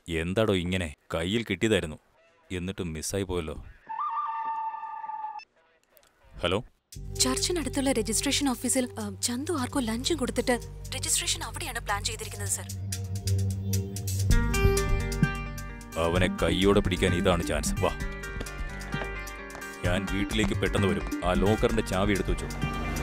എന്താടോ ഇങ്ങനെ കയ്യിൽ കിട്ടിയതായിരുന്നു എന്നിട്ടും മിസ്സായി പോയല്ലോ ഹലോ ചർച്ചിനടുത്തുള്ള രജിസ്ട്രേഷൻ ഓഫീസിൽ ആ, ചന്തു ആർക്കോ ലഞ്ചും കൊടുത്തിട്ട് രജിസ്ട്രേഷൻ അവിടെയാണ് പ്ലാൻ ചെയ്തിരിക്കുന്നത് സർ അവനെ കൈയോടെ പിടിക്കാൻ ഇതാണ് ചാൻസ് വാ ഞാൻ വീട്ടിലേക്ക് പെട്ടെന്ന് വരും ആ ലോക്കറിന്റെ ചാവി എടുത്തു വെച്ചു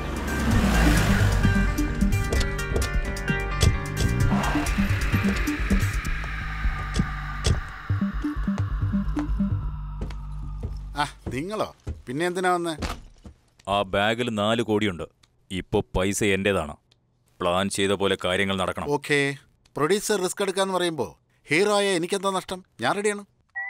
ആ നിങ്ങളോ പിന്നെ എന്തിനാ വന്ന് ആ ബാഗിൽ നാല് കോടിയുണ്ട് ഇപ്പൊ പൈസ എന്റേതാണ് പ്ലാൻ ചെയ്ത പോലെ കാര്യങ്ങൾ നടക്കണം ഓക്കെ പ്രൊഡ്യൂസർ റിസ്ക് എടുക്കാന്ന് പറയുമ്പോൾ ഹീറോ ആയ എനിക്കെന്താ നഷ്ടം ഞാൻ റെഡിയാണ്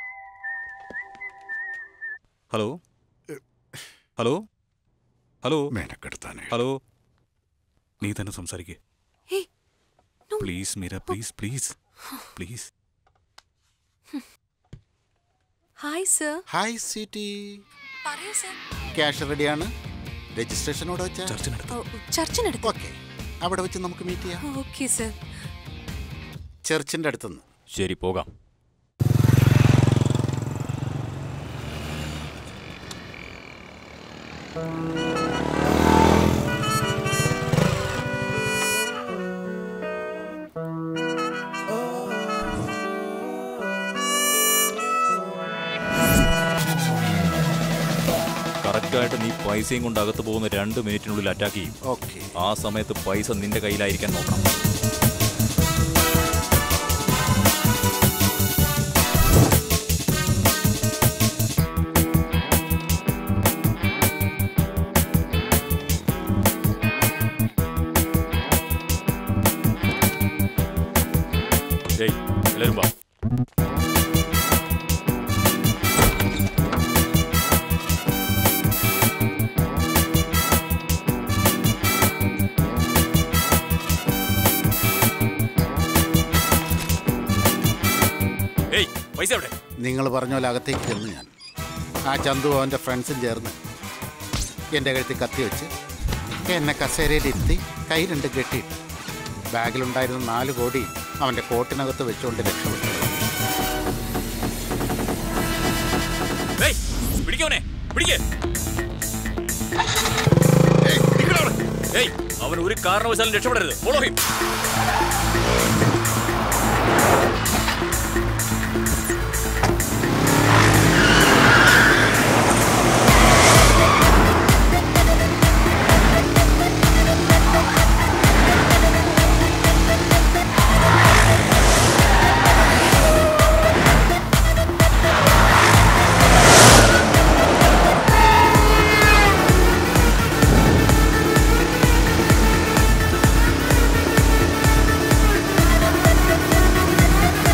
ഹലോ ഹലോ ഹലോ മേനക്കെടുത്താനേ ഹലോ നീ തന്നെ സംസാരിക്കേ ഏയ്, no. Please Meera please please please hi sir hi city പറയൂ സർ ക്യാഷ് റെഡിയാണ് രജിസ്ട്രേഷനോട് വെച്ച ചർച്ചിനടുത്ത് ചർച്ചിനടുത്ത് ഓക്കെ അവിടെ വെച്ച് നമുക്ക് മീറ്റ് ചെയ്യാം ഓക്കെ സർ ചർച്ചിന്റെ അടുത്തുനിന്ന് ശരി പോകാം കറക്റ്റായിട്ട് നീ പൈസയും കൊണ്ട് അകത്ത് പോകുന്ന രണ്ട് മിനിറ്റിനുള്ളിൽ അറ്റാക്ക് ചെയ്യും ഓക്കെ ആ സമയത്ത് പൈസ നിന്റെ കയ്യിലായിരിക്കാൻ നോക്കണം ഏയ് എല്ലാവരും വാ ഏയ് പൈസ എവിടെ നിങ്ങൾ പറഞ്ഞ പോലെ അകത്തേക്ക് ചെന്ന് ഞാൻ ആ ചന്തു അവൻ്റെ ഫ്രണ്ട്സും ചേർന്ന് എൻ്റെ കഴുത്തിൽ കത്തി വെച്ച് എന്നെ കസേരയിലിരുത്തി കൈ രണ്ട് കെട്ടിയിട്ട് ബാഗിലുണ്ടായിരുന്ന നാല് കോടി അവൻ്റെ കോട്ടിനകത്ത് വെച്ചുകൊണ്ട് രക്ഷപ്പെട്ടു ഏയ് പിടിക്കവനെ പിടിക്കേ ഏയ് അവൻ ഒരു കാരണവശാലും രക്ഷപ്പെടരുത് ഫോളോ ഹിം ആ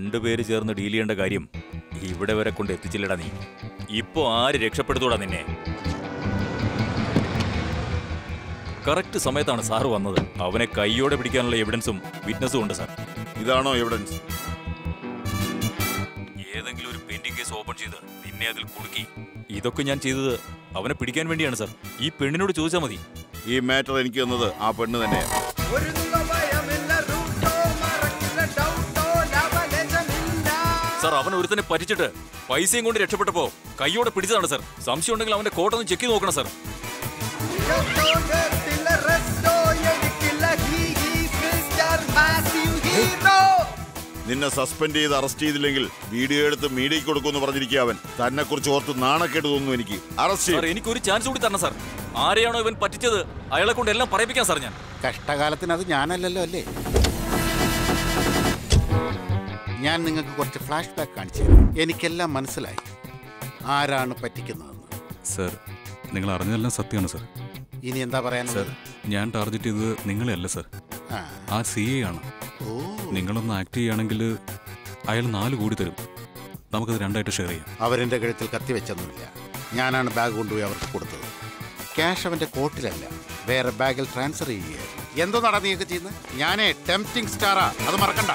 രണ്ടുപേര് ചേർന്ന് ഡീൽ ചെയ്യേണ്ട കാര്യം ഇവിടെ വരെ കൊണ്ട് എത്തിച്ചില്ലടാ നീ ഇപ്പോ ആര് രക്ഷപ്പെടുത്തൂടാ നിന്നെ കറക്റ്റ് സമയത്താണ് സാറ് വന്നത് അവനെ കൈയോടെ പിടിക്കാനുള്ള എവിഡൻസും വിറ്റ്നസും ഉണ്ട് സാർ ഇതാണോ എവിഡൻസ് ഏതെങ്കിലും ഒരു പെൻഡിംഗ് കേസ് ഓപ്പൺ ചെയ്ത് നിന്നെ അതിൽ കുടുക്കി ഇതൊക്കെ ഞാൻ ചെയ്തത് അവനെ പിടിക്കാൻ വേണ്ടിയാണ് സാർ ഈ പെണ്ണിനോട് ചോദിച്ചാൽ മതി ഈ മാറ്റർ എനിക്ക് തന്നത് ആ പെണ്ണ് തന്നെയാണ് ഒരുങ്ങ ഭയമില്ല റൂട്ടോ മറക്കില്ല ഡൗട്ടോ ലവലജമില്ല സാർ അവൻ ഒരുത്തനെ പറ്റിച്ചിട്ട് പൈസയും കൊണ്ട് രക്ഷപ്പെട്ടപ്പോ കൈയോടെ പിടിച്ചതാണ് സാർ സംശയം ഉണ്ടെങ്കിൽ അവന്റെ കോട്ടൊന്ന് ചെക്ക് ചെയ്ത് നോക്കണം സാർ ഡൗട്ടോ കേട്ടില്ല റെസ്റ്റോ എടുക്കില്ല ഹീ ഹീ മിസ്റ്റർ മാസീവ് ഹീറോ നിന്നെ സസ്പെൻഡ് ചെയ്ത് അറസ്റ്റ് ചെയ്തില്ലെങ്കിൽ വീഡിയോ എടുത്ത് മീഡിയയ്ക്ക് കൊടുക്കുമെന്ന് പറഞ്ഞിരിക്കുക അവൻ തന്നെ കുറിച്ച് ഓർത്ത് നാണക്കേട് തോന്നുന്നു എനിക്ക് അറസ്റ്റ് സാർ ചെയ്യും എനിക്കൊരു ചാൻസ് കൂടി തരണം സാർ ആരെയാണോ ഇവൻ പറ്റിച്ചത് അയാളെ കൊണ്ട് എല്ലാം പറയിപ്പിക്കാൻ സാർ ഞാൻ കഷ്ടകാലത്തിന് അത് ഞാനല്ലല്ലോ അല്ലേ ഞാൻ നിങ്ങൾക്ക് കുറച്ച് ഫ്ലാഷ് ബാക്ക് കാണിച്ചു തരാം. എനിക്കെല്ലാം മനസ്സിലായി ആരാണ് പറ്റിക്കുന്നതെന്ന് സർ നിങ്ങൾ അറിഞ്ഞതെല്ലാം സത്യമാണ് സർ ഇനി എന്താ സർ പറയാനുള്ളത് ഞാൻ ടാർഗറ്റ് ചെയ്തത് നിങ്ങളെ അല്ല സർ ആ. ആ സി എ ആണ് ഓ നിങ്ങളൊന്ന് ആക്ട് ചെയ്യുകയാണെങ്കിൽ അയാൾ നാല് കോടി തരും നമുക്കത് രണ്ടായിട്ട് ഷെയർ ചെയ്യാം അവരെന്റെ കഴുത്തിൽ കത്തി വെച്ചൊന്നുമില്ല ഞാനാണ് ബാഗ് കൊണ്ടുപോയി അവർക്ക് കൊടുത്തത് ക്യാഷ് അവന്റെ കോട്ടിലല്ല വേറെ ബാഗിൽ ട്രാൻസ്ഫർ ചെയ്യുകയായിരുന്നു എന്തോ നടന്നീയൊക്കെ ചെയ്യുന്നത് ഞാനേ ടെംപ്റ്റിംഗ് സ്റ്റാറാ അത് മറക്കണ്ട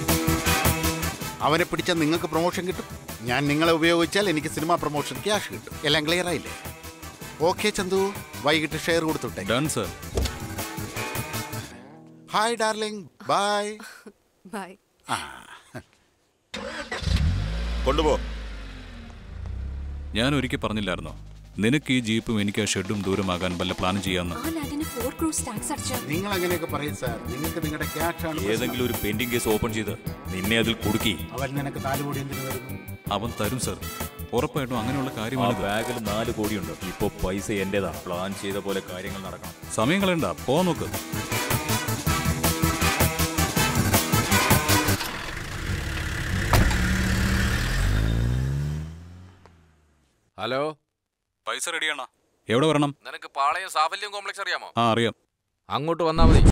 അവനെ പിടിച്ചാൽ നിങ്ങൾക്ക് പ്രൊമോഷൻ കിട്ടും ഞാൻ നിങ്ങളെ ഉപയോഗിച്ചാൽ എനിക്ക് സിനിമ പ്രൊമോഷൻ ക്യാഷ് കിട്ടും എല്ലാം ക്ലിയർ ആയില്ലേ ഓക്കെ ചന്തു വൈകിട്ട് ഷെയർ കൊടുത്തുട്ടെ done sir hi darling bye bye കൊണ്ടുപോ ഞാൻ ഒരിക്കൽ പറഞ്ഞില്ലായിരുന്നോ നിനക്ക് ഈ ജീപ്പും എനിക്ക് ആ ഷെഡും ദൂരമാകാൻ വല്ല പ്ലാൻ ചെയ്യാമെന്ന് ആ ലാൻഡിന് ഫോർ ക്രൂസ് ടാക്സ് അടച്ച നിങ്ങൾ അങ്ങനെയൊക്കെ പറയും സാർ നിങ്ങൾക്ക് നിങ്ങളുടെ ക്യാഷ് ആണ് പ്രശ്നം. ഏതെങ്കിലും ഒരു പെൻഡിംഗ് കേസ് ഓപ്പൺ ചെയ്ത് നിന്നെ അതിൽ കുടുക്കി അവൻ നിനക്ക് നാല് കോടി എന്തിനു വരുന്നു അവൻ തരും സർ ഉറപ്പായിട്ടും അങ്ങനെയുള്ള ആ കാര്യമാണിത് ബാഗിൽ നാല് കോടിയുണ്ട് ഇപ്പോ പൈസ എന്റേതാണ് പ്ലാൻ ചെയ്ത പോലെ കാര്യങ്ങൾ നടക്കണം സമയം കളയണ്ട പോ നോക്ക് ഹലോ പൈസ റെഡിയാണോ എവിടെ വരണം നിനക്ക് പാളയം സാഫല്യം കോംപ്ലക്സ് അറിയാമോ ആ അറിയാം അങ്ങോട്ട് വന്നാൽ മതി